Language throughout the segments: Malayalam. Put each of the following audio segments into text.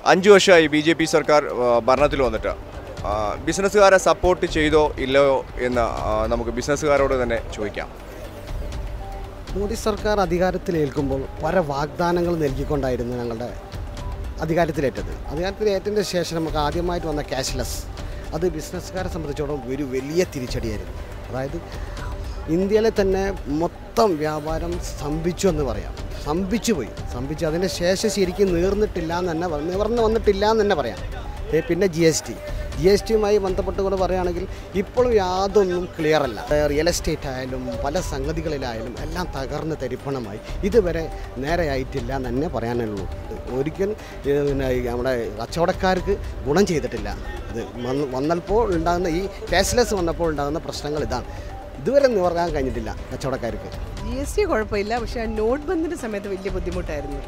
അഞ്ച് വർഷമായി ബി ജെ പി സർക്കാർ ആ, ഭരണത്തിൽ വന്നിട്ട് ആ, ബിസിനസ്സുകാരെ സപ്പോർട്ട് ചെയ്തോ ഇല്ലയോ എന്ന് ആ, നമുക്ക് ബിസിനസ്സുകാരോട് തന്നെ ചോദിക്കാം മോദി സർക്കാർ അധികാരത്തിലേൽക്കുമ്പോൾ പല വാഗ്ദാനങ്ങൾ നൽകിക്കൊണ്ടായിരുന്നു ഞങ്ങളുടെ അധികാരത്തിലേറ്റത് അധികാരത്തിലേറ്റതിൻ്റെ ശേഷം നമുക്ക് ആദ്യമായിട്ട് വന്ന ക്യാഷ്ലെസ് അത് ബിസിനസ്സുകാരെ സംബന്ധിച്ചിടത്തോളം ഒരു വലിയ തിരിച്ചടിയായിരുന്നു അതായത് ഇന്ത്യയിലെ തന്നെ മൊത്തം വ്യാപാരം സ്തംഭിച്ചു എന്ന് പറയാം സ്തംഭിച്ചു പോയി സ്തംഭിച്ചു അതിൻ്റെ ശേഷം ശരിക്കും നീർന്നിട്ടില്ല എന്ന് തന്നെ പറ- നിവർന്ന് വന്നിട്ടില്ല എന്ന് തന്നെ പറയാം ഏ, പിന്നെ G S T G S ടിയുമായി ബന്ധപ്പെട്ടുകൊണ്ട് പറയുകയാണെങ്കിൽ ഇപ്പോഴും യാതൊന്നും ക്ലിയർ അല്ല ഏ, റിയൽ എസ്റ്റേറ്റ് ആയാലും പല സംഗതികളിലായാലും എല്ലാം തകർന്ന് തരിപ്പണമായി ഇതുവരെ നേരെയായിട്ടില്ല എന്ന് തന്നെ പറയാനുള്ളൂ ഒരിക്കലും ഏ, പിന്നെ ഈ നമ്മുടെ കച്ചവടക്കാർക്ക് ഗുണം ചെയ്തിട്ടില്ല ഇത് വന്ന് വന്നപ്പോൾ ഉണ്ടാകുന്ന ഈ ക്യാഷ്ലെസ് വന്നപ്പോൾ ഉണ്ടാകുന്ന പ്രശ്നങ്ങൾ ഇതാണ് ഇതുവരെ നിവർത്താൻ കഴിഞ്ഞിട്ടില്ല കച്ചവടക്കാർക്ക് ജി എസ് ടി കുഴപ്പമില്ല പക്ഷേ ആ നോട്ട് ബന്ദിൻ്റെ സമയത്ത് വലിയ ബുദ്ധിമുട്ടായിരുന്നു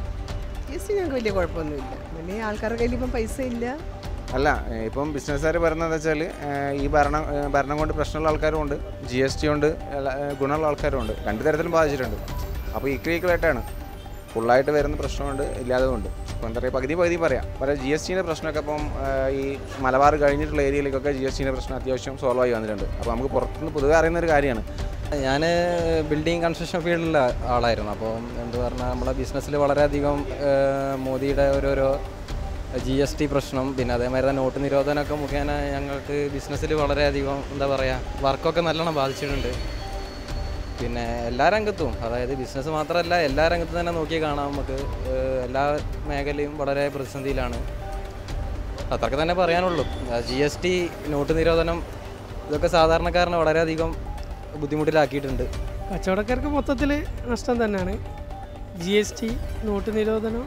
ജി എസ് ടി ഞങ്ങൾക്ക് വലിയ കുഴപ്പമൊന്നുമില്ല പിന്നെ ആൾക്കാരുടെ കയ്യിൽ ഇപ്പം പൈസ ഇല്ല അല്ല ഏഹ് ഇപ്പം ബിസിനസ്സുകാർ പറയുന്നത് എന്താ വെച്ചാൽ ഈ ഭരണം ഏഹ് ഭരണം കൊണ്ട് പ്രശ്നമുള്ള ആൾക്കാരും ഉണ്ട് ജി എസ് ടി ഉണ്ട് എല്ലാ- ഏഹ് ഗുണമുള്ള ആൾക്കാരും ഉണ്ട് രണ്ട് തരത്തിലും ബാധിച്ചിട്ടുണ്ട് അപ്പോൾ ഈക്വൽ ഈക്വലായിട്ടാണ് ഫുള്ളായിട്ട് വരുന്ന പ്രശ്നമുണ്ട് ഇല്ലാത്തതുകൊണ്ട് ഇപ്പോൾ എന്താ പറയുക പകുതി പകുതി പറയാം പറയാം ജി എസ് ടിൻ്റെ പ്രശ്നമൊക്കെ ഇപ്പം ഏഹ് ഈ മലബാർ കഴിഞ്ഞിട്ടുള്ള ഏരിയയിലേക്കൊക്കെ ജി എസ് ടിൻ്റെ പ്രശ്നം അത്യാവശ്യം സോൾവ് ആയി വന്നിട്ടുണ്ട് അപ്പോൾ നമുക്ക് പുറത്തുനിന്ന് പൊതുവെ അറിയുന്ന ഒരു കാര്യമാണ് ഞാൻ ബിൽഡിംഗ് കൺസ്ട്രക്ഷൻ ഫീൽഡിലെ ആളായിരുന്നു അപ്പോൾ എന്ത് പറഞ്ഞാൽ നമ്മളെ ബിസിനസ്സിൽ വളരെയധികം ഏഹ്, മോദിയുടെ ഓരോരോ ജി എസ് ടി പ്രശ്നം പിന്നെ അതേമാതിരി തന്നെ നോട്ട് നിരോധനമൊക്കെ മുഖേന ഞങ്ങൾക്ക് ബിസിനസ്സിൽ വളരെയധികം എന്താ പറയുക വർക്കൊക്കെ നല്ലോണം ബാധിച്ചിട്ടുണ്ട് പിന്നെ എല്ലാ രംഗത്തും അതായത് ബിസിനസ് മാത്രമല്ല എല്ലാ രംഗത്തും തന്നെ നോക്കി കാണാം നമുക്ക് ഏഹ്, എല്ലാ മേഖലയും വളരെ പ്രതിസന്ധിയിലാണ് അത്രയ്ക്ക് തന്നെ പറയാനുള്ളൂ ജി എസ് ടി നോട്ട് നിരോധനം ഇതൊക്കെ സാധാരണക്കാരനെ വളരെയധികം ബുദ്ധിമുട്ടിലാക്കിയിട്ടുണ്ട് കച്ചവടക്കാർക്ക് മൊത്തത്തിൽ നഷ്ടം തന്നെയാണ് ജി എസ് ടി നോട്ട് നിരോധനം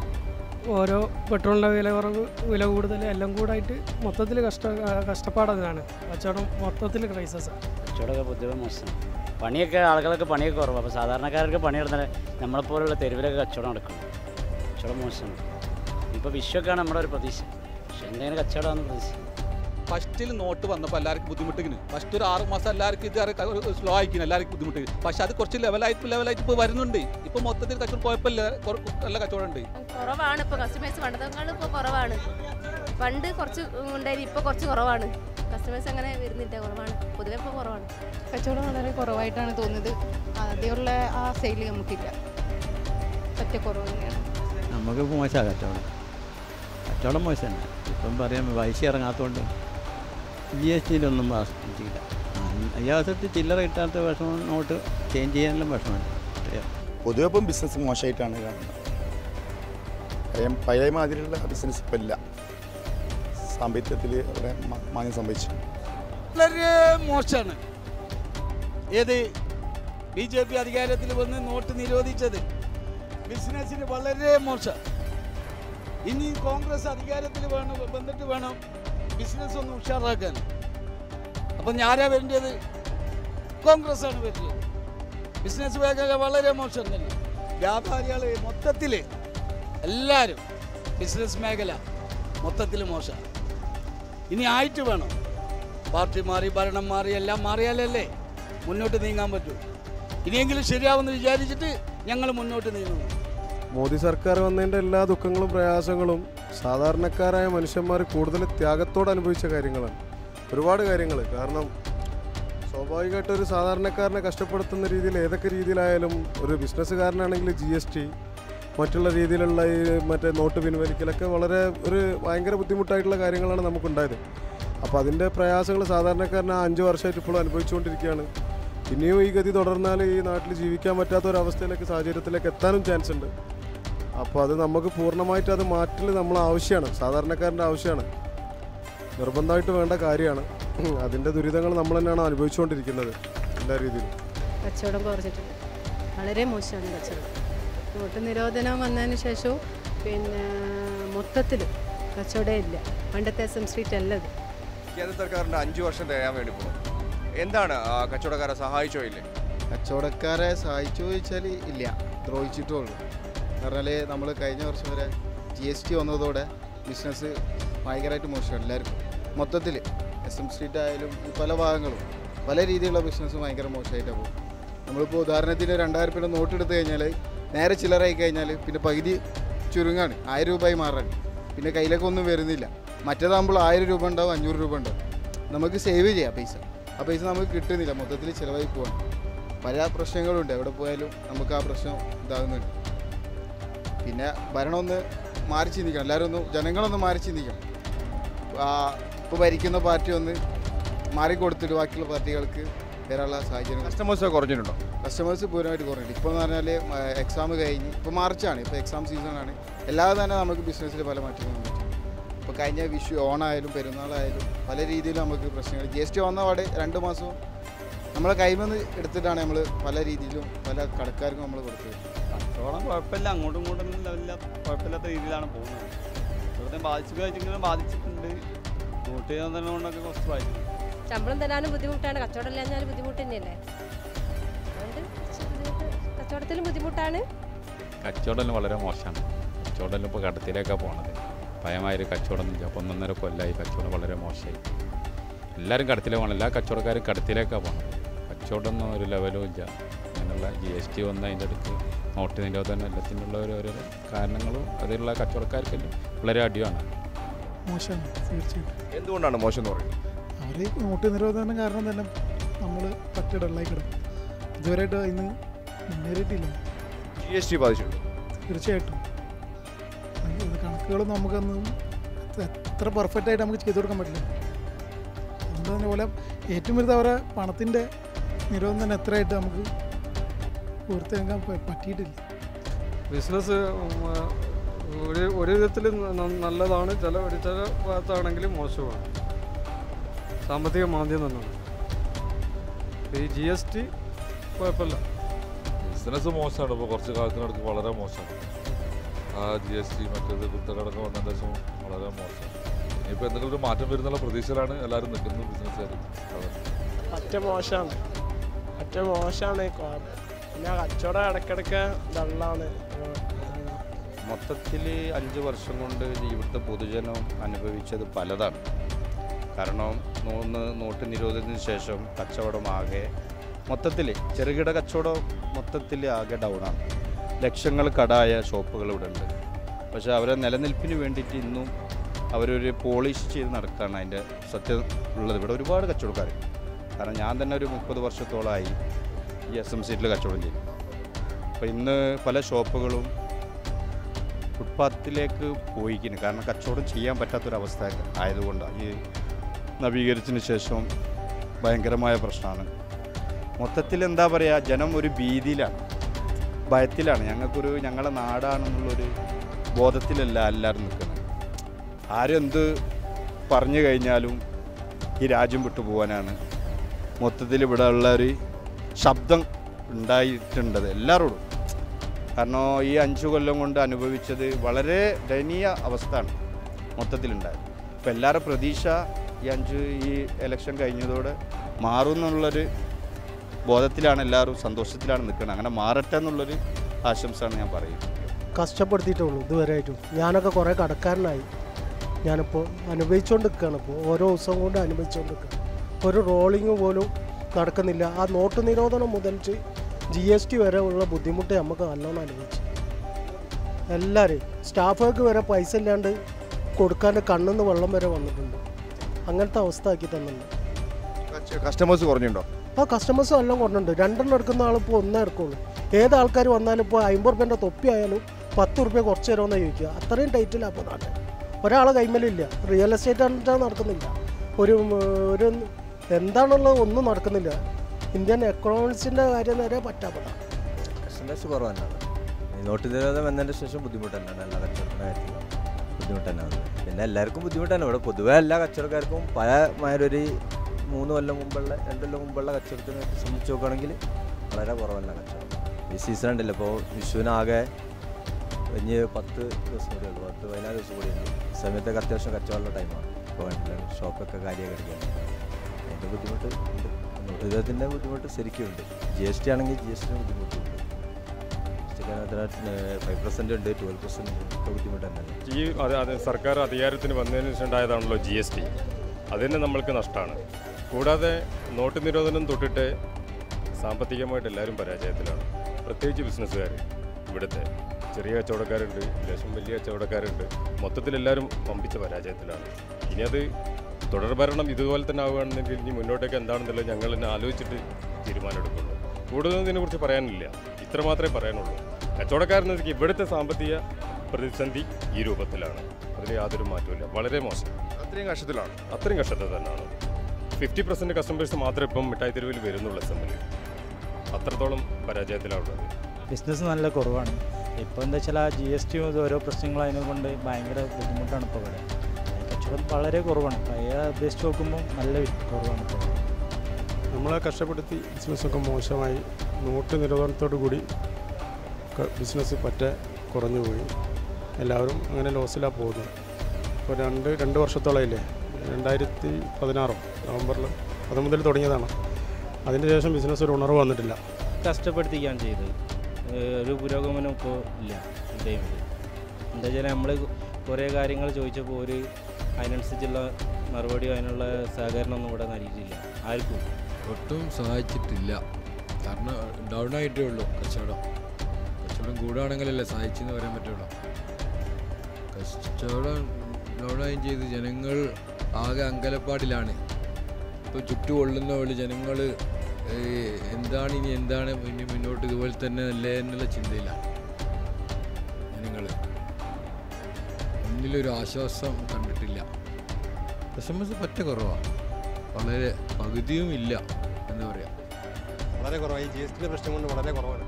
ഓരോ പെട്രോളിൻ്റെ വില കുറവ് വില കൂടുതൽ എല്ലാം കൂടായിട്ട് മൊത്തത്തിൽ കഷ്ട കഷ്ടപ്പാടതാണ് കച്ചവടം മൊത്തത്തിൽ ക്രൈസസാണ് കച്ചവടമൊക്കെ പൊതുവെ മോശം പണിയൊക്കെ ആളുകളൊക്കെ പണിയൊക്കെ കുറവ് അപ്പോൾ സാധാരണക്കാർക്ക് പണിയെടുത്താൽ നമ്മളെപ്പോലുള്ള തെരുവിലൊക്കെ കച്ചവടം നടക്കും കച്ചവടം മോശമാണ് ഇപ്പോൾ വിഷുവൊക്കെയാണ് നമ്മുടെ ഒരു പ്രതീക്ഷ പക്ഷേ എന്തെങ്കിലും കച്ചവടമാണ് പ്രതീക്ഷ ഫസ്റ്റിൽ നോട്ട് വന്നപ്പോൾ എല്ലാവർക്കും ബുദ്ധിമുട്ടിങ്ങനെ ഫസ്റ്റ് ഒരു ആറ് മാസം എല്ലാവർക്കും ഇത് സ്ലോ ആയിക്കുന്നു എല്ലാവർക്കും ബുദ്ധിമുട്ട് പക്ഷെ അത് കുറച്ച് ലെവലായിട്ട് ലെവലായിട്ട് ഇപ്പോൾ വരുന്നുണ്ട് ഇപ്പോൾ മൊത്തത്തിൽ കച്ചവടം കുഴപ്പമില്ല കുറ- നല്ല കച്ചവടം ഉണ്ട് കുറവാണ് ഇപ്പോൾ കസ്റ്റമേഴ്സ് പണ്ടത്തേക്കാളും ഇപ്പോൾ കുറവാണ് പണ്ട് കുറച്ച് ഉണ്ടായിരുന്നു ഇപ്പോൾ കുറച്ച് കുറവാണ് കസ്റ്റമേഴ്സ് അങ്ങനെ വരുന്നില്ല കുറവാണ് പൊതുവെ ഇപ്പോൾ കുറവാണ് കച്ചവടം വളരെ കുറവായിട്ടാണ് തോന്നുന്നത് ആദ്യമുള്ള ആ സെയിൽ നമുക്കില്ല പറ്റ കുറവ് തന്നെയാണ് നമുക്ക് മോശമാണ് കച്ചവടം കച്ചവടം മോശമാണ് ഇപ്പം പറയാം പൈസ ഇറങ്ങാത്തതുകൊണ്ട് ജി എസ് ടിയിലൊന്നും ബാധിച്ചില്ല അയ്യാസത്ത് ചില്ലറ കിട്ടാത്ത വിഷമം നോട്ട് ചേഞ്ച് ചെയ്യാനുള്ള വിഷമമാണ് അറിയാം പൊതുവെ ഇപ്പം ബിസിനസ് മോശമായിട്ടാണ് കാണുന്നത് കാര്യം പഴയ മാതിരിയുള്ള ബിസിനസ് ഇപ്പം ഇല്ല സാമ്പത്തികത്തിൽ അവിടെ മ- മാന്യം സംഭവിച്ചു വളരെ മോശമാണ് ഏത് ബി ജെ പി അധികാരത്തിൽ വന്ന് നോട്ട് നിരോധിച്ചത് ബിസിനസ്സിന് വളരെ മോശം ഇനി കോൺഗ്രസ് അധികാരത്തിൽ വേണം വന്നിട്ട് വേണം ബിസിനസ് ഒന്ന് ഉഷാറാക്കാൻ അപ്പം ഞാനാ വരേണ്ടത് കോൺഗ്രസ് ആണ് വരേണ്ടത് ബിസിനസ് മേഖല വളരെ മോശം തന്നെ വ്യാപാരികൾ മൊത്തത്തിൽ എല്ലാവരും ബിസിനസ് മേഖല മൊത്തത്തിൽ മോശമാണ് ഇനി ആയിട്ട് വേണം പാർട്ടി മാറി ഭരണം മാറി എല്ലാം മാറിയാലല്ലേ മുന്നോട്ട് നീങ്ങാൻ പറ്റൂ ഇനിയെങ്കിലും ശരിയാവുമെന്ന് വിചാരിച്ചിട്ട് ഞങ്ങൾ മുന്നോട്ട് നീങ്ങുന്നു മോദി സർക്കാർ വന്നതിൻ്റെ എല്ലാ ദുഃഖങ്ങളും പ്രയാസങ്ങളും സാധാരണക്കാരായ മനുഷ്യന്മാർ കൂടുതൽ ത്യാഗത്തോടെ അനുഭവിച്ച കാര്യങ്ങളാണ് ഒരുപാട് കാര്യങ്ങൾ കാരണം സ്വാഭാവികമായിട്ട് ഒരു സാധാരണക്കാരനെ കഷ്ടപ്പെടുത്തുന്ന രീതിയിൽ ഏതൊക്കെ രീതിയിലായാലും ഒരു ബിസിനസ്സുകാരനാണെങ്കിൽ ജി എസ് ടി മറ്റുള്ള രീതിയിലുള്ള ഈ മറ്റേ നോട്ട് പിൻവലിക്കലൊക്കെ വളരെ ഒരു ഭയങ്കര ബുദ്ധിമുട്ടായിട്ടുള്ള കാര്യങ്ങളാണ് നമുക്കുണ്ടായത് അപ്പോൾ അതിൻ്റെ പ്രയാസങ്ങൾ സാധാരണക്കാരൻ ആ അഞ്ച് വർഷമായിട്ട് ഇപ്പോഴും അനുഭവിച്ചുകൊണ്ടിരിക്കുകയാണ് ഇനിയും ഈ ഗതി തുടർന്നാൽ ഈ നാട്ടിൽ ജീവിക്കാൻ പറ്റാത്ത ഒരു അവസ്ഥയിലേക്ക് സാഹചര്യത്തിലേക്ക് എത്താനും ചാൻസ് ഉണ്ട് അപ്പോൾ അത് നമുക്ക് പൂർണ്ണമായിട്ട് അത് മാറ്റൽ നമ്മൾ ആവശ്യമാണ് സാധാരണക്കാരൻ്റെ ആവശ്യമാണ് നിർബന്ധമായിട്ട് വേണ്ട കാര്യമാണ് അതിൻ്റെ ദുരിതങ്ങൾ നമ്മൾ തന്നെയാണ് അനുഭവിച്ചുകൊണ്ടിരിക്കുന്നത് എല്ലാ രീതിയിലും കച്ചവടം കുറച്ചിട്ടുണ്ട് വളരെ മോശമാണ് കച്ചവടം നോട്ട് നിരോധനം വന്നതിന് ശേഷവും പിന്നെ മൊത്തത്തിൽ കച്ചവടം ഇല്ല പണ്ടത്തെ എസ് എം സ്ട്രീറ്റ് അല്ലത് കേന്ദ്ര സർക്കാരിൻ്റെ അഞ്ച് വർഷം തികയാൻ വേണ്ടി പോകും എന്താണ് ആ, കച്ചവടക്കാരെ സഹായിച്ചോ ഇല്ലേ കച്ചവടക്കാരെ സഹായിച്ചു ചോദിച്ചാൽ ഇല്ല ദ്രോഹിച്ചിട്ടുള്ളൂ പറഞ്ഞാൽ നമ്മൾ കഴിഞ്ഞ വർഷം വരെ ജി എസ് ടി വന്നതോടെ ബിസിനസ് ഭയങ്കരമായിട്ട് മോശമാണ് എല്ലാവർക്കും മൊത്തത്തിൽ എസ് എം സ്ട്രീറ്റ് ആയാലും ഈ പല ഭാഗങ്ങളും പല രീതിയിലുള്ള ബിസിനസ് ഭയങ്കര മോശമായിട്ടാണ് പോകും നമ്മളിപ്പോൾ ഉദാഹരണത്തിന് രണ്ടായിരം രൂപ നോട്ട് എടുത്തു കഴിഞ്ഞാൽ നേരെ ചില്ലറായി കഴിഞ്ഞാൽ പിന്നെ പകുതി ചുരുങ്ങാണ് ആയിരം രൂപയായി മാറാൻ പിന്നെ കയ്യിലേക്ക് ഒന്നും വരുന്നില്ല മറ്റേതാകുമ്പോൾ ആയിരം രൂപ ഉണ്ടാവും അഞ്ഞൂറ് രൂപ ഉണ്ടാവും നമുക്ക് സേവ് ചെയ്യാം പൈസ ആ പൈസ നമുക്ക് കിട്ടുന്നില്ല മൊത്തത്തിൽ ചിലവായി പോവാണ് പല പ്രശ്നങ്ങളുണ്ട് എവിടെ പോയാലും നമുക്ക് ആ പ്രശ്നം ഇതാകുന്നുണ്ട് പിന്നെ ഭരണം ഒന്ന് മാറി ചിന്തിക്കണം എല്ലാവരും ഒന്ന് ജനങ്ങളൊന്ന് മാറി ചിന്തിക്കണം ഇപ്പോൾ ഭരിക്കുന്ന പാർട്ടി ഒന്ന് മാറിക്കൊടുത്തിട്ട് ബാക്കിയുള്ള പാർട്ടികൾക്ക് വരാനുള്ള സാഹചര്യം കസ്റ്റമേഴ്സ് കുറഞ്ഞിട്ടുണ്ടോ കസ്റ്റമേഴ്സ് പൂർണ്ണമായിട്ട് കുറഞ്ഞിട്ട് ഇപ്പോൾ എന്ന് പറഞ്ഞാൽ എക്സാം കഴിഞ്ഞ് ഇപ്പോൾ മാർച്ചാണ് ഇപ്പോൾ എക്സാം സീസണാണ് അല്ലാതെ തന്നെ നമുക്ക് ബിസിനസ്സിൽ പല മാറ്റങ്ങളും വന്നിട്ടുണ്ട് ഇപ്പോൾ കഴിഞ്ഞ വിഷു ഓണായാലും പെരുന്നാളായാലും പല രീതിയിലും നമുക്ക് പ്രശ്നങ്ങൾ ജി എസ് ടി വന്ന പാടെ രണ്ട് മാസവും നമ്മളെ കൈമിൽ നിന്ന് എടുത്തിട്ടാണ് നമ്മൾ പല രീതിയിലും പല കടക്കാർക്കും നമ്മൾ കൊടുത്തത് കച്ചവടം കുഴപ്പമില്ല അങ്ങോട്ടും ഇങ്ങോട്ടും ഒന്നും ലെവലില്ല കുഴപ്പമില്ലാത്ത രീതിയിലാണ് പോകുന്നത് കച്ചവടത്തെ ബാധിച്ചു കഴിച്ചെങ്കിലും ബാധിച്ചിട്ടുണ്ട് നോട്ട് ചെയ്യാൻ തന്നെ കൊണ്ടൊക്കെ കുറച്ച് ബാധിച്ചിട്ടുണ്ട് ശമ്പളം തരാനും ബുദ്ധിമുട്ടാണ് കച്ചവടം ഇല്ലാഞ്ഞാലും ബുദ്ധിമുട്ട് തന്നെയല്ലേ അതുകൊണ്ട് കുറച്ച് ബുദ്ധിമുട്ട് കച്ചവടത്തിലും ബുദ്ധിമുട്ടാണ് കച്ചവടം വളരെ മോശമാണ് കച്ചവടം ഇപ്പോൾ കടത്തിലേക്കാണ് പോണത് ഭയമായൊരു കച്ചവടം ഇല്ല അപ്പോൾ ഒന്നൊന്നര കൊല്ലമായി കച്ചവടം വളരെ മോശമായി എല്ലാവരും കടത്തിലേ പോകണം എല്ലാ കച്ചവടക്കാരും കടത്തിലേക്കാണ് പോണത് കച്ചവടം ഒന്നും ഒരു ലെവലും ഇല്ല അങ്ങനെയുള്ള ജി എസ് ടി വന്ന അതിൻ്റെ അടുത്ത് നോട്ട് നിരോധനം എല്ലാത്തിനുള്ള ഓരോ കാരണങ്ങളും അതിലുള്ള കച്ചവടക്കാർക്കെല്ലാം വളരെ അടിയാണ് മോശമാണ് തീർച്ചയായിട്ടും എന്തുകൊണ്ടാണ് മോശം എന്ന് പറയുന്നത് അവർ നോട്ട് നിരോധനം കാരണം തന്നെ നമ്മൾ പറ്റ ഡള്ളായി കിടക്കും ഇതുവരെയായിട്ട് ഇന്ന് മുന്നേറിയിട്ടില്ല ജി എസ് ടി ബാധിച്ചിട്ടുണ്ട് തീർച്ചയായിട്ടും അത് ഇത് കണക്കുകളൊന്നും നമുക്കൊന്നും എത്ര പെർഫെക്റ്റ് ആയിട്ട് നമുക്ക് ചെയ്തു കൊടുക്കാൻ പറ്റില്ല അതുകൊണ്ട് പോലെ ഏറ്റവും വലുത് അവരെ പണത്തിൻ്റെ നിരോധനം തന്നെ എത്രയായിട്ട് നമുക്ക് പൂർത്തിയാക്കാൻ പ- പറ്റിയിട്ടില്ല ബിസിനസ് ഒരു ഒരു വിധത്തിൽ നല്ലതാണ് ചില ഒരു ചില ഭാഗത്താണെങ്കിൽ മോശമാണ് സാമ്പത്തിക മാന്ദ്യം തന്നെയാണ് ഈ ജി എസ് ടി കുഴപ്പമില്ല ബിസിനസ് മോശമാണ് ഇപ്പോൾ കുറച്ച് കാലത്തിനടുക്ക് വളരെ മോശമാണ് ആ ജി എസ് ടി മറ്റേത് കുത്തകടക്കം വന്നതിന് ശേഷം വളരെ മോശം ഇനിയിപ്പോൾ എന്തെങ്കിലും ഒരു മാറ്റം വരുന്നുള്ള പ്രതീക്ഷയിലാണ് എല്ലാവരും നിൽക്കുന്നത് ബിസിനസ്സുകാർ അതെ പറ്റ മോശമാണ് പറ്റ മോശമാണ് പിന്നെ കച്ചവടം ഇടയ്ക്കിടയ്ക്ക് ഡള്ളാണ് മൊത്തത്തിൽ അഞ്ച് വർഷം കൊണ്ട് ഇവിടുത്തെ പൊതുജനം അനുഭവിച്ചത് പലതാണ് കാരണം മൂന്ന് നോട്ട് നിരോധനത്തിന് ശേഷം കച്ചവടം ആകെ മൊത്തത്തിൽ ചെറുകിട കച്ചവടം മൊത്തത്തിൽ ആകെ ഡൗണാണ് ലക്ഷങ്ങൾ കടായ ഷോപ്പുകൾ ഇവിടെ ഉണ്ട് പക്ഷേ അവരെ നിലനിൽപ്പിന് വേണ്ടിയിട്ട് ഇന്നും അവരൊരു പോളിഷ് ചെയ്ത് നടക്കുകയാണ് അതിൻ്റെ സത്യം ഉള്ളത് ഇവിടെ ഒരുപാട് കച്ചവടക്കാർ കാരണം ഞാൻ തന്നെ ഒരു മുപ്പത് വർഷത്തോളമായി ഈ എസ് എം സീറ്റിൽ കച്ചവടം ചെയ്യും അപ്പോൾ ഇന്ന് പല ഷോപ്പുകളും ഫുട്പാത്തിലേക്ക് പോയിക്കുന്നു കാരണം കച്ചവടം ചെയ്യാൻ പറ്റാത്തൊരവസ്ഥ ആയതുകൊണ്ടാണ് ഈ നവീകരിച്ചതിന് ശേഷം ഭയങ്കരമായ പ്രശ്നമാണ് മൊത്തത്തിൽ എന്താ പറയുക ജനം ഒരു ഭീതിയിലാണ് ഭയത്തിലാണ് ഞങ്ങൾക്കൊരു ഞങ്ങളെ നാടാണെന്നുള്ളൊരു ബോധത്തിലല്ല എല്ലാവരും നിൽക്കുന്നത് ആരും എന്ത് പറഞ്ഞു കഴിഞ്ഞാലും ഈ രാജ്യം വിട്ടു പോകാനാണ് മൊത്തത്തിൽ ഇവിടെ ഉള്ള ഒരു ശബ്ദം ഉണ്ടായിട്ടുണ്ടത് എല്ലാവരോടും കാരണം ഈ അഞ്ചു കൊല്ലം കൊണ്ട് അനുഭവിച്ചത് വളരെ ദയനീയ അവസ്ഥയാണ് മൊത്തത്തിലുണ്ടായത് അപ്പോൾ എല്ലാവരുടെ പ്രതീക്ഷ ഈ അഞ്ച് ഈ ഇലക്ഷൻ കഴിഞ്ഞതോടെ മാറും എന്നുള്ളൊരു ബോധത്തിലാണ് എല്ലാവരും സന്തോഷത്തിലാണ് നിൽക്കുന്നത് അങ്ങനെ മാറട്ടെ എന്നുള്ളൊരു ആശംസയാണ് ഞാൻ പറയുന്നത് കഷ്ടപ്പെടുത്തിയിട്ടുള്ളൂ ഇതുവരെയായിട്ടും ഞാനൊക്കെ കുറേ കടക്കാരനായി ഞാനിപ്പോൾ അനുഭവിച്ചുകൊണ്ട് നിൽക്കുകയാണ് ഇപ്പോൾ ഓരോ ദിവസം കൊണ്ട് അനുഭവിച്ചുകൊണ്ട് നിൽക്കുകയാണ് ഒരു റോളിങ് പോലും നടക്കുന്നില്ല ആ നോട്ട് നിരോധനം മുതൽച്ച് ജി എസ് ടി വരെ ഉള്ള ബുദ്ധിമുട്ട് നമുക്ക് നല്ലോണം അനുഭവിച്ചു എല്ലാവരും സ്റ്റാഫുകൾക്ക് വരെ പൈസ ഇല്ലാണ്ട് കൊടുക്കാൻ കണ്ണിന്ന് വെള്ളം വരെ വന്നിട്ടുണ്ട് അങ്ങനത്തെ അവസ്ഥ ആക്കി തന്നിട്ടുണ്ട് കസ്റ്റമേഴ്സ് കുറഞ്ഞിട്ടുണ്ടോ ആ കസ്റ്റമേഴ്സ് എല്ലാം കൊണ്ടുണ്ട് രണ്ടെണ്ണം എടുക്കുന്ന ആളിപ്പോൾ ഒന്നേ എടുക്കുള്ളൂ ഏത് ആൾക്കാർ വന്നാലും ഇപ്പോൾ അമ്പത് റുപ്യൻ്റെ തൊപ്പി ആയാലും പത്ത് റുപ്യ കുറച്ച് തരുമെന്ന് ചോദിക്കുക അത്രയും ടൈറ്റിലാണ് അപ്പോൾ നാട്ടിൽ ഒരാളെ കൈമലില്ല റിയൽ എസ്റ്റേറ്റ് ആണെന്ന് നടക്കുന്നില്ല ഒരു ഉം, ഒരു എന്താണുള്ളത് ഒന്നും നടക്കുന്നില്ല ഇന്ത്യൻ എക്കണോമിക്സിൻ്റെ കാര്യം നേരെ പറ്റാപ്പെടാം കസ്റ്റമേഴ്സ് കുറവ് തന്നെയാണ് ഈ നോട്ട് നിരോധനം വന്നതിന് ശേഷം ബുദ്ധിമുട്ട് തന്നെയാണ് എല്ലാ കച്ചവടത്തിൻ്റെ കാര്യത്തിലും ബുദ്ധിമുട്ട് തന്നെയാണ് പിന്നെ എല്ലാവർക്കും ബുദ്ധിമുട്ട് തന്നെ ഇവിടെ പൊതുവേ എല്ലാ കച്ചവടക്കാർക്കും പഴയമായൊരു മൂന്ന് കൊല്ലം മുമ്പുള്ള രണ്ട് കൊല്ലം മുമ്പുള്ള കച്ചവടത്തിനെ സംബന്ധിച്ച് നോക്കുകയാണെങ്കിൽ വളരെ കുറവല്ല കച്ചവടം ഈ സീസൺ ഉണ്ടല്ലോ ഇപ്പോൾ വിഷുവിനാകെ ഇനി പത്ത് ദിവസം കൂടെ ഉള്ളൂ പത്ത് പതിനാല് ദിവസം കൂടി ഉണ്ട് ഈ സമയത്തൊക്കെ അത്യാവശ്യം കച്ചവടമുള്ള ടൈമാണ് ഇപ്പോൾ വേണ്ടില്ല ഷോപ്പൊക്കെ കാര്യമായി കിടക്കുകയാണ് അതിൻ്റെ ബുദ്ധിമുട്ട് ഉണ്ട് നോട്ട് നിരോധനത്തിൻ്റെ ബുദ്ധിമുട്ട് ശരിക്കും ഉണ്ട് ജി എസ് ടി ആണെങ്കിൽ ജി എസ് ടിൻ്റെ ബുദ്ധിമുട്ടുണ്ട് ഫൈവ് പെർസെൻ്റ് ഉണ്ട് ട്വൽവ് പെർസെൻറ്റ് ഉണ്ട് ഒക്കെ ബുദ്ധിമുട്ട് തന്നെയാണ് ഈ അത് അത് സർക്കാർ അധികാരത്തിന് വന്നതിന് ശേഷം ഉണ്ടായതാണല്ലോ ജി എസ് ടി അതിന് നമ്മൾക്ക് നഷ്ടമാണ് കൂടാതെ നോട്ട് നിരോധനം തൊട്ടിട്ട് സാമ്പത്തികമായിട്ട് എല്ലാവരും പരാജയത്തിലാണ് പ്രത്യേകിച്ച് ബിസിനസ്സുകാർ ഇവിടുത്തെ ചെറിയ കച്ചവടക്കാരുണ്ട് ലേശം വലിയ കച്ചവടക്കാരുണ്ട് മൊത്തത്തിൽ എല്ലാവരും പമ്പിച്ച പരാജയത്തിലാണ് ഇനി അത് തുടർഭരണം ഇതുപോലെ തന്നെ ആവുകയാണെന്നുണ്ടെങ്കിൽ ഇനി മുന്നോട്ടേക്ക് എന്താണെന്നുള്ളത് ഞങ്ങൾ തന്നെ ആലോചിച്ചിട്ട് തീരുമാനമെടുക്കുള്ളൂ കൂടുതലൊന്നും ഇതിനെക്കുറിച്ച് പറയാനില്ല ഇത്ര മാത്രമേ പറയാനുള്ളൂ കച്ചവടക്കാരെന്ന് വെച്ചാൽ ഇവിടുത്തെ സാമ്പത്തിക പ്രതിസന്ധി ഈ രൂപത്തിലാണ് അതിൽ യാതൊരു മാറ്റമില്ല വളരെ മോശം അത്രയും കഷ്ടത്തിലാണ് അത്രയും കഷ്ടത്തിൽ തന്നെയാണ് ഫിഫ്റ്റി പെർസെൻറ്റ് കസ്റ്റമേഴ്സ് മാത്രമേ ഇപ്പം മിഠായി തെരുവിൽ വരുന്നുള്ളൂ എസ് എമ്മിൽ അത്രത്തോളം പരാജയത്തിലാണ് ഉള്ളത് ബിസിനസ് നല്ല കുറവാണ് ഇപ്പോൾ എന്താ വെച്ചാൽ ആ ജി എസ് ടി ഓരോ പ്രശ്നങ്ങളതിനെ കൊണ്ട് ഭയങ്കര ബുദ്ധിമുട്ടാണ് ഇപ്പോൾ ഇവിടെ കച്ചവടം വളരെ കുറവാണ് പഴയ അപേക്ഷിച്ച് നോക്കുമ്പോൾ നല്ല കുറവാണ് ഇപ്പോൾ നമ്മളെ കഷ്ടപ്പെടുത്തി ബിസിനസ്സൊക്കെ മോശമായി നോട്ട് നിരോധനത്തോടു കൂടി ബിസിനസ് പറ്റ കുറഞ്ഞു പോയി എല്ലാവരും അങ്ങനെ ലോസിലാണ് പോകുന്നത് ഇപ്പോൾ രണ്ട് രണ്ട് വർഷത്തോളമില്ലേ രണ്ടായിരത്തി പതിനാറോ നവംബറിൽ അത് മുതൽ തുടങ്ങിയതാണ് അതിന് ശേഷം ബിസിനസ് ഒരു ഉണർവ് വന്നിട്ടില്ല കഷ്ടപ്പെടുത്തിക്കുകയാണ് ചെയ്തത് ഏഹ് ഒരു പുരോഗമനം ഇപ്പോൾ ഇല്ല ഈ ടൈമിൽ എന്താ വെച്ചാൽ നമ്മൾ കുറേ കാര്യങ്ങൾ ചോദിച്ചപ്പോൾ ഒരു അതിനനുസരിച്ചുള്ള മറുപടിയോ അതിനുള്ള സഹകരണമൊന്നും ഇവിടെ നൽകിയിട്ടില്ല ആർക്കും ഒട്ടും സഹായിച്ചിട്ടില്ല കാരണം ഡൗൺ ആയിട്ടേ ഉള്ളൂ കച്ചവടം കച്ചവടം കൂടുകയാണെങ്കിലല്ലേ സഹായിച്ചെന്ന് പറയാൻ പറ്റുള്ളൂ കച്ചവടം ഡൗൺ ആയും ചെയ്ത് ജനങ്ങൾ ആകെ അങ്കലപ്പാടിലാണ് ഇപ്പോൾ ചുറ്റു കൊള്ളുന്ന പോലെ ജനങ്ങൾ എന്താണ് ഇനി എന്താണ് ഇനി മുന്നോട്ട് ഇതുപോലെ തന്നെ അല്ലേ എന്നുള്ള ചിന്തയിലാണ് ജനങ്ങൾ ഒന്നിലൊരു ആശ്വാസം കണ്ടിട്ടില്ല കസ്റ്റമേഴ്സ് പറ്റ കുറവാണ് വളരെ പകുതിയും ഇല്ല എന്ന് പറയാം വളരെ കുറവാണ് ഈ ജി എസ് ടിയുടെ പ്രശ്നം കൊണ്ട് വളരെ കുറവാണ്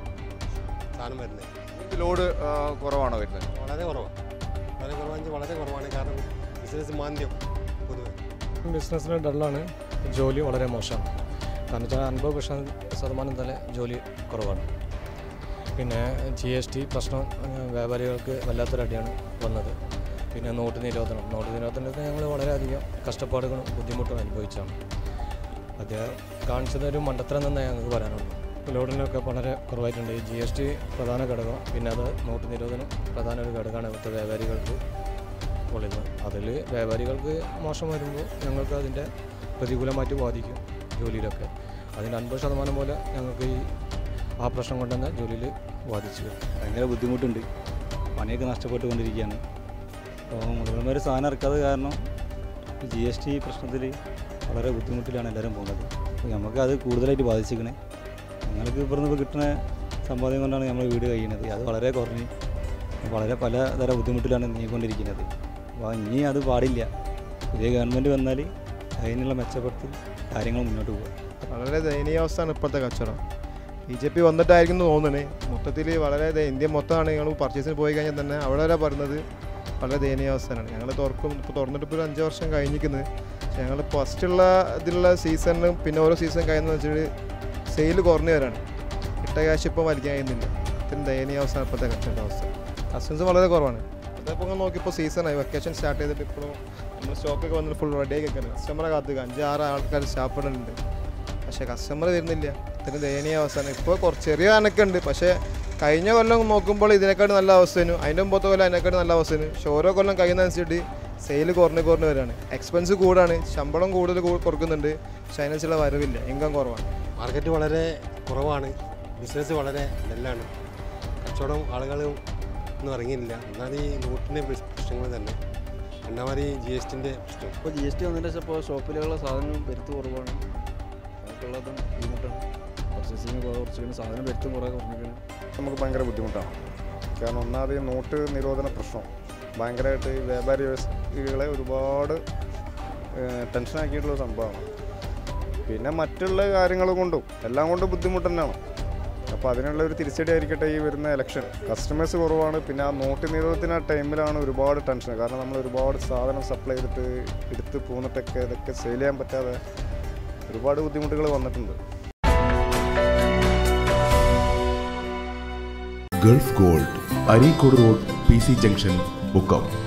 സാധനം വരുന്നത് ലോഡ് കുറവാണോ വരുന്നത് വളരെ കുറവാണ് വളരെ കുറവാണെന്ന് വെച്ചാൽ വളരെ കുറവാണ് കാരണം ബിസിനസ് മാന്ദ്യം പൊതുവെ ബിസിനസ്സിന് ഡള്ളാണ് ജോലി വളരെ മോശമാണ് കാരണം വെച്ചാൽ അൻപത് പെർസെൻ ശതമാനം തന്നെ ജോലി കുറവാണ് പിന്നെ ജി എസ് ടി പ്രശ്നം ഏഹ്, വ്യാപാരികൾക്ക് വല്ലാത്തൊരടിയാണ് വന്നത് പിന്നെ നോട്ട് നിരോധനം നോട്ട് നിരോധനത്തിൽ ഞങ്ങൾ വളരെയധികം കഷ്ടപ്പാടുകളും ബുദ്ധിമുട്ടും അനുഭവിച്ചാണ് അദ്ദേഹം കാണിച്ചത് ഒരു മണ്ടത്തരം തന്നെ ഞങ്ങൾക്ക് പറയാനുള്ളൂ ലോഡിനൊക്കെ വളരെ കുറവായിട്ടുണ്ട് ഈ ജി എസ് ടി പ്രധാന ഘടകം പിന്നെ അത് നോട്ട് നിരോധനം പ്രധാന ഒരു ഘടകമാണ് ഇവിടുത്തെ വ്യാപാരികൾക്ക് ഉള്ളത് അതിൽ വ്യാപാരികൾക്ക് മോശം വരുമ്പോൾ ഞങ്ങൾക്ക് അതിൻ്റെ പ്രതികൂലമായിട്ട് ബാധിക്കും ജോലിയിലൊക്കെ അതിൻ്റെ അൻപത് ശതമാനം പോലെ ഞങ്ങൾക്ക് ഈ ആ പ്രശ്നം കൊണ്ട് തന്നെ ജോലിയിൽ ബാധിച്ചു ഭയങ്കര ബുദ്ധിമുട്ടുണ്ട് പണിയൊക്കെ നഷ്ടപ്പെട്ടുകൊണ്ടിരിക്കുകയാണ് അപ്പോൾ മുതലന്മാർ സാധനം ഇറക്കാതെ കാരണം ജി എസ് ടി പ്രശ്നത്തിൽ വളരെ ബുദ്ധിമുട്ടിലാണ് എല്ലാവരും പോകുന്നത് അപ്പോൾ നമുക്ക് അത് കൂടുതലായിട്ട് ബാധിച്ചിരിക്കണേ ഞങ്ങൾക്ക് ഇവിടുന്ന് ഇപ്പോൾ കിട്ടുന്ന സമ്പാദ്യം കൊണ്ടാണ് നമ്മൾ വീട് കഴിയുന്നത് അത് വളരെ കുറഞ്ഞ് വളരെ പലതര ബുദ്ധിമുട്ടിലാണ് നീങ്ങിക്കൊണ്ടിരിക്കുന്നത് അപ്പോൾ ഇനി അത് പാടില്ല പുതിയ ഗവൺമെൻറ് വന്നാൽ അതിനുള്ള മെച്ചപ്പെടുത്തി കാര്യങ്ങൾ മുന്നോട്ട് പോകുക വളരെ ദയനീയാവസ്ഥയാണ് ഇപ്പോഴത്തെ കച്ചവടം ബി ജെ പി വന്നിട്ടായിരിക്കും എന്ന് തോന്നുന്നത് മൊത്തത്തിൽ വളരെ ദയ- ഇന്ത്യ മൊത്തമാണ് ഞങ്ങൾ പർച്ചേസിന് പോയി കഴിഞ്ഞാൽ തന്നെ അവിടെ വരെ പറയുന്നത് വളരെ ദയനീയാവസ്ഥയാണ് ഞങ്ങൾ തുറക്കും ഇപ്പോൾ തുറന്നിട്ട് ഇപ്പോൾ ഒരു അഞ്ച് വർഷം കഴിഞ്ഞിരിക്കുന്നത് പക്ഷേ ഞങ്ങൾ ഫസ്റ്റുള്ള ഇതിലുള്ള സീസണിലും പിന്നെ ഓരോ സീസൺ കഴിയുന്ന വെച്ചിട്ട് സെയിൽ കുറഞ്ഞു വരാണ് ഇട്ട ക്യാഷ് ഇപ്പോൾ വലിക്കാൻ കഴിയുന്നില്ല ഇത്രയും ദയനീയാവസ്ഥയാണ് ഇപ്പോഴത്തെ കച്ചവട അവസ്ഥ കസ്റ്റമേഴ്സ് വളരെ കുറവാണ് അതപ്പോൾ ഇങ്ങനെ നോക്കിയപ്പോൾ സീസണായി വെക്കേഷൻ സ്റ്റാർട്ട് ചെയ്തിട്ട് ഇപ്പോഴും നമ്മൾ സ്റ്റോക്കൊക്കെ വന്നിട്ട് ഫുൾ റെഡി ആക്കി വെക്കുന്നത് കസ്റ്റമറെ കാത്തുക അഞ്ച് ആറ് ആൾക്കാർ സ്റ്റാഫുകളുണ്ട് പക്ഷേ കസ്റ്റമർ വരുന്നില്ല ഇത്രയും ദയനീയ അവസ്ഥയാണ് ഇപ്പോൾ കുറച്ച് ചെറിയ കണക്കുണ്ട് പക്ഷേ കഴിഞ്ഞ കൊല്ലം നോക്കുമ്പോൾ ഇതിനെക്കാട്ട് നല്ല അവസ്ഥയാണ് അതിൻ്റെ മുമ്പത്തെ കൊല്ലം അതിനെക്കാട്ട് നല്ല അവസ്ഥയാണ് പക്ഷേ ഓരോ കൊല്ലം കഴിയുന്നതനുസരിച്ചിട്ട് സെയിൽ കുറഞ്ഞ് കുറഞ്ഞ് വരികയാണ് എക്സ്പെൻസ് കൂടാണ് ശമ്പളം കൂടുതൽ കൂ- കൊടുക്കുന്നുണ്ട് പക്ഷേ അതിനനുസരിച്ചുള്ള വരവില്ല ഇൻകം കുറവാണ് മാർക്കറ്റ് വളരെ കുറവാണ് ബിസിനസ് വളരെ ഡല്ലാണ് കച്ചവടം ആളുകളും ഒന്നും ഇറങ്ങിയില്ല ഒന്നാമത് ഈ നോട്ടിൻ്റെ പ്രശ്നങ്ങൾ തന്നെ രണ്ടാമത് ഈ ജി എസ് ടിൻ്റെ പ്രശ്നം ഇപ്പോൾ ജി എസ് ടി വന്നതിന് ശേഷം ഇപ്പോൾ ഷോപ്പിലുള്ള സാധനം വരുത്ത് കുറവാണ് അതൊക്കെയുള്ളതും ബുദ്ധിമുട്ടാണ് പർച്ചേസിങ് കുറച്ചിങ്ങനെ സാധനം വരുത്തും കുറേ കുറഞ്ഞിരിക്കണം നമുക്ക് ഭയങ്കര ബുദ്ധിമുട്ടാണ് കാരണം ഒന്നാമത് ഈ നോട്ട് നിരോധന പ്രശ്നം ഭയങ്കരമായിട്ട് ഈ വ്യാപാരി വ്യവസായികളെ ഒരുപാട് ടെൻഷനാക്കിയിട്ടുള്ള സംഭവമാണ് പിന്നെ മറ്റുള്ള കാര്യങ്ങൾ കൊണ്ടും എല്ലാം കൊണ്ടും ബുദ്ധിമുട്ട് തന്നെയാണ് അപ്പോൾ അതിനുള്ള ഒരു തിരിച്ചടി ആയിരിക്കട്ടെ ഈ വരുന്ന ഇലക്ഷൻ കസ്റ്റമേഴ്സ് കുറവാണ് പിന്നെ ആ നോട്ട് നിരോധനത്തിന് ആ ടൈമിലാണ് ഒരുപാട് ടെൻഷൻ കാരണം നമ്മൾ ഒരുപാട് സാധനം സപ്ലൈ ചെയ്തിട്ട് എടുത്ത് പോന്നിട്ടൊക്കെ ഇതൊക്കെ സെയിൽ ചെയ്യാൻ പറ്റാതെ ഒരുപാട് ബുദ്ധിമുട്ടുകൾ വന്നിട്ടുണ്ട് Gulf Gold Areekode road P C junction Mukkam